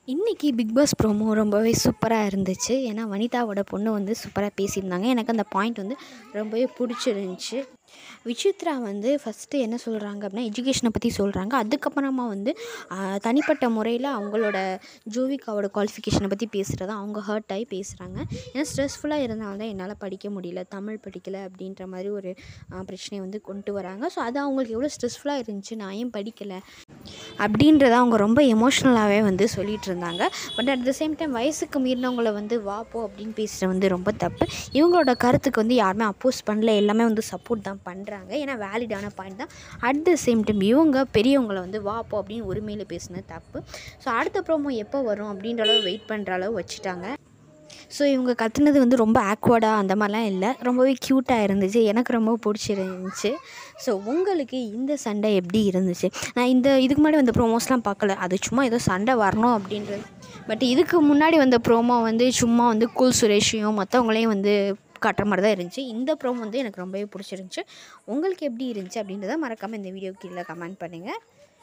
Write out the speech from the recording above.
இன்றைக்கி big pass promo ரொம்பவே சூப்பராக இருந்துச்சு ஏன்னா வனிதாவோட பொண்ணு வந்து சூப்பராக பேசியிருந்தாங்க எனக்கு அந்த பாயிண்ட் வந்து ரொம்பவே பிடிச்சிருந்துச்சி விசித்ரா வந்து ஃபஸ்ட்டு என்ன சொல்கிறாங்க அப்படின்னா எஜுகேஷனை பற்றி சொல்கிறாங்க அதுக்கப்புறமா வந்து ஆஹ், தனிப்பட்ட முறையில் அவங்களோட ஜோவிகாவோட குவாலிஃபிகேஷனை பற்றி பேசுகிறத அவங்க ஹர்ட் ஆகி பேசுகிறாங்க ஏன்னா ஸ்ட்ரெஸ்ஃபுல்லாக இருந்தால் தான் என்னால் படிக்க முடியல தமிழ் படிக்கலை அப்படின்ற மாதிரி ஒரு ஆஹ், பிரச்சனையை வந்து கொண்டு வராங்க ஸோ அது அவங்களுக்கு எவ்வளோ ஸ்ட்ரெஸ்ஃபுல்லாக இருந்துச்சு நான் ஏன் படிக்கலை அப்படின்றத அவங்க ரொம்ப எமோஷ்னலாகவே வந்து சொல்லிட்டு இருந்தாங்க but at the same time வயசுக்கு மீறினவங்கள வந்து வா போ அப்படின்னு பேசுகிறது வந்து ரொம்ப தப்பு இவங்களோட கருத்துக்கு வந்து யாருமே அப்போஸ் பண்ணல எல்லாமே வந்து சப்போர்ட் தான் பண்ணுறாங்க ஏன்னா வேலிடான பாயிண்ட் தான் அட் த சேம் டைம் இவங்க பெரியவங்களை வந்து வா போ அப்படின்னு உரிமையில் பேசுனது தப்பு ஸோ அடுத்த ப்ரோமோ எப்போ வரும் அப்படின்ற அளவு வெயிட் பண்ணுற அளவு வச்சுட்டாங்க ஸோ இவங்க கத்துனது வந்து ரொம்ப ஆக்வர்டாக அந்த மாதிரிலாம் இல்லை ரொம்பவே க்யூட்டாக இருந்துச்சு எனக்கு ரொம்ப பிடிச்சிருந்துச்சு ஸோ உங்களுக்கு இந்த சண்டை எப்படி இருந்துச்சு நான் இந்த இதுக்கு முன்னாடி வந்த ப்ரோமோஸ்லாம் பார்க்கல அது சும்மா ஏதோ சண்டை வரணும் அப்படின்றது பட் இதுக்கு முன்னாடி வந்த ப்ரோமோ வந்து சும்மா வந்து கூல் சுரேஷையும் மற்றவங்களையும் வந்து காட்டுற மாதிரி தான் இருந்துச்சு இந்த ப்ரோமோ வந்து எனக்கு ரொம்பவே பிடிச்சிருந்துச்சு உங்களுக்கு எப்படி இருந்துச்சு அப்படின்றத மறக்காமல் இந்த வீடியோ கீழே கமெண்ட் பண்ணுங்கள்